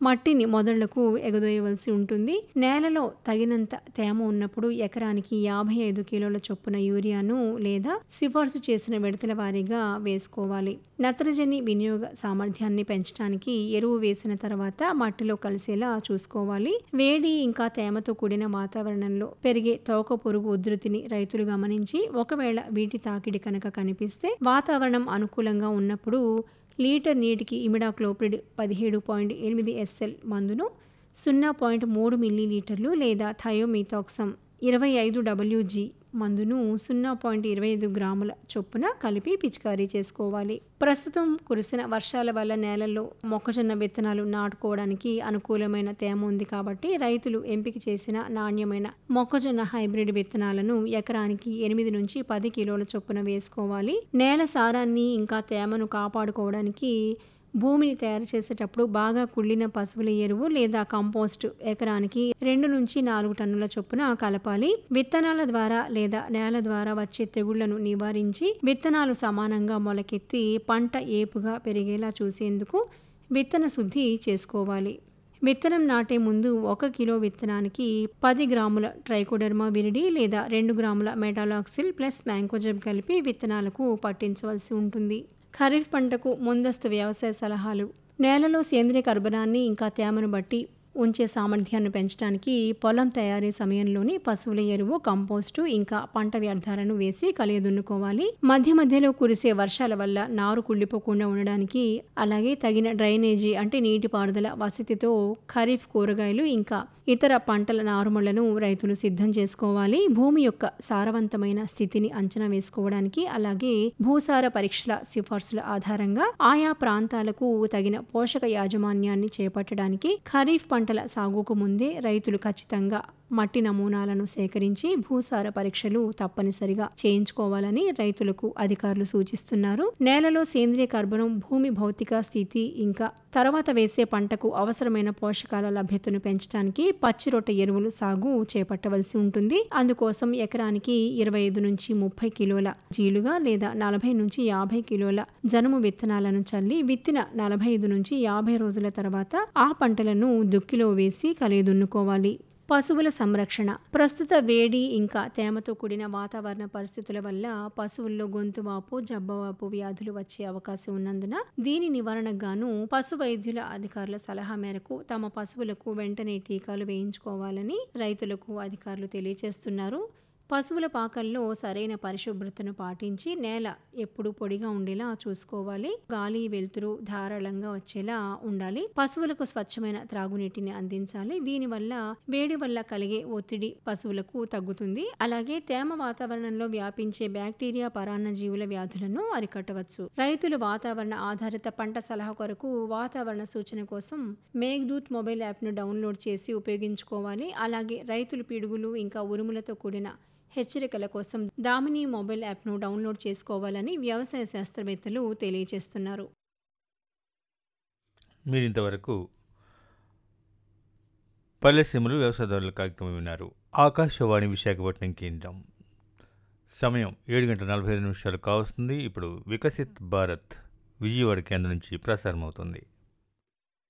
మట్టిని మొదళ్లకు ఎగదోయవలసి ఉంటుంది నేలలో తగినంత తేమ ఉన్నప్పుడు ఎకరానికి యాభై ఐదు కిలోల చొప్పున యూరియాను లేదా సిఫార్సు చేసిన విడతల వారీగా వేసుకోవాలి నత్రజని వినియోగ సామర్థ్యాన్ని పెంచడానికి ఎరువు వేసిన తర్వాత మట్టిలో కలిసేలా చూసుకోవాలి వేడి ఇంకా తేమతో కూడిన వాతావరణంలో పెరిగే తోక పురుగు ఉధృతిని రైతులు గమనించి ఒకవేళ వీటి తాకిడి కనుక కనిపిస్తే వాతావరణం అనుకూలంగా ఉన్నప్పుడు లీటర్ నీటికి ఇమిడాక్లోప్రిడ్ పదిహేడు పాయింట్ ఎనిమిది ఎస్ఎల్ మందును సున్నా పాయింట్ మూడు మిల్లీ లీటర్లు లేదా థయోమిథాక్సమ్ ఇరవై ఐదు డబ్ల్యూజీ మందును సున్నా పాయింట్ ఇరవై ఐదు గ్రాముల చొప్పున కలిపి పిచికారీ చేసుకోవాలి ప్రస్తుతం కురిసిన వర్షాల వల్ల నేలల్లో మొక్కజొన్న విత్తనాలు నాటుకోవడానికి అనుకూలమైన తేమ ఉంది కాబట్టి రైతులు ఎంపిక చేసిన నాణ్యమైన మొక్కజొన్న హైబ్రిడ్ విత్తనాలను ఎకరానికి ఎనిమిది నుంచి పది కిలోల చొప్పున వేసుకోవాలి నేల సారాన్ని ఇంకా తేమను కాపాడుకోవడానికి భూమిని తయారు చేసేటప్పుడు బాగా కుళ్ళిన పశువుల ఎరువు లేదా కంపోస్ట్ ఎకరానికి రెండు నుంచి నాలుగు టన్నుల చొప్పున కలపాలి విత్తనాల ద్వారా లేదా నేల ద్వారా వచ్చే తెగుళ్లను నివారించి విత్తనాలు సమానంగా మొలకెత్తి పంట ఏపుగా పెరిగేలా చూసేందుకు విత్తన శుద్ధి చేసుకోవాలి విత్తనం నాటే ముందు ఒక కిలో విత్తనానికి పది గ్రాముల ట్రైకోడర్మా విరిడి లేదా రెండు గ్రాముల మెటాలాక్సిల్ ప్లస్ మ్యాంకోజబ్ కలిపి విత్తనాలకు పట్టించవలసి ఉంటుంది ఖరీఫ్ పంటకు ముందస్తు వ్యవసాయ సలహాలు నేలలో సేంద్రియ కర్బనాన్ని ఇంకా తేమను బట్టి ఉంచే సామర్థ్యాన్ని పెంచడానికి పొలం తయారీ సమయంలోని పశువుల ఎరువు కంపోస్టు ఇంకా పంట వ్యర్థాలను వేసి కలియదున్నుకోవాలి మధ్య మధ్యలో కురిసే వర్షాల వల్ల నారు కుళ్ళిపోకుండా ఉండడానికి అలాగే తగిన డ్రైనేజీ అంటే నీటిపారుదల వసతితో ఖరీఫ్ కూరగాయలు ఇంకా ఇతర పంటల నారుమళ్లను రైతులు సిద్ధం చేసుకోవాలి భూమి యొక్క సారవంతమైన స్థితిని అంచనా వేసుకోవడానికి అలాగే భూసార పరీక్షల సిఫార్సుల ఆధారంగా ఆయా ప్రాంతాలకు తగిన పోషక యాజమాన్యాన్ని చేపట్టడానికి ఖరీఫ్ పంటల సాగుకు ముందే రైతులు ఖచ్చితంగా మట్టి నమూనాలను సేకరించి భూసార పరీక్షలు తప్పనిసరిగా చేయించుకోవాలని రైతులకు అధికారులు సూచిస్తున్నారు నేలలో సేంద్రియ కర్బనం భూమి భౌతిక స్థితి ఇంకా తర్వాత వేసే పంటకు అవసరమైన పోషకాల లభ్యతను పెంచడానికి పచ్చిరొట్ట ఎరువులు సాగు చేపట్టవలసి ఉంటుంది అందుకోసం ఎకరానికి ఇరవై ఐదు నుంచి ముప్పై కిలోల జీలుగా లేదా నలభై నుంచి యాభై కిలోల జనుము విత్తనాలను చల్లి విత్తిన నలభై ఐదు నుంచి యాభై రోజుల తర్వాత ఆ పంటలను దుక్కిలో వేసి కలియదున్నుకోవాలి పశువుల సంరక్షణ ప్రస్తుత వేడి ఇంకా తేమతో కూడిన వాతావరణ పరిస్థితుల వల్ల పశువుల్లో గొంతువాపు జబ్బవాపు వ్యాధులు వచ్చే అవకాశం ఉన్నందున దీని నివారణకు గాను పశు వైద్యుల అధికారుల సలహా మేరకు తమ పశువులకు వెంటనే టీకాలు వేయించుకోవాలని రైతులకు అధికారులు తెలియజేస్తున్నారు పశువుల పాకల్లో సరైన పరిశుభ్రతను పాటించి నేల ఎప్పుడు పొడిగా ఉండేలా చూసుకోవాలి గాలి వెలుతురు ధారాళంగా వచ్చేలా ఉండాలి పశువులకు స్వచ్ఛమైన త్రాగునీటిని అందించాలి దీనివల్ల వేడి వల్ల కలిగే ఒత్తిడి పశువులకు తగ్గుతుంది అలాగే తేమ వాతావరణంలో వ్యాపించే బ్యాక్టీరియా పరాన్న జీవుల వ్యాధులను అరికట్టవచ్చు రైతులు వాతావరణ ఆధారిత పంట సలహా కొరకు వాతావరణ సూచన కోసం మేఘదూత్ మొబైల్ యాప్ను డౌన్లోడ్ చేసి ఉపయోగించుకోవాలి అలాగే రైతులు పిడుగులు ఇంకా ఉరుములతో కూడిన హెచ్చరికల కోసం దామిని మొబైల్ యాప్ను డౌన్లోడ్ చేసుకోవాలని వ్యవసాయ శాస్త్రవేత్తలు తెలియజేస్తున్నారు మీరు ఇంతవరకు పల్లెసీమలు వ్యవసాయదారుల కార్యక్రమం విన్నారు ఆకాశవాణి విశాఖపట్నం కేంద్రం సమయం ఏడు గంటల నలభై ఐదు నిమిషాలు కావస్తుంది ఇప్పుడు వికసిత్ భారత్ విజయవాడ కేంద్రం నుంచి ప్రసారం అవుతుంది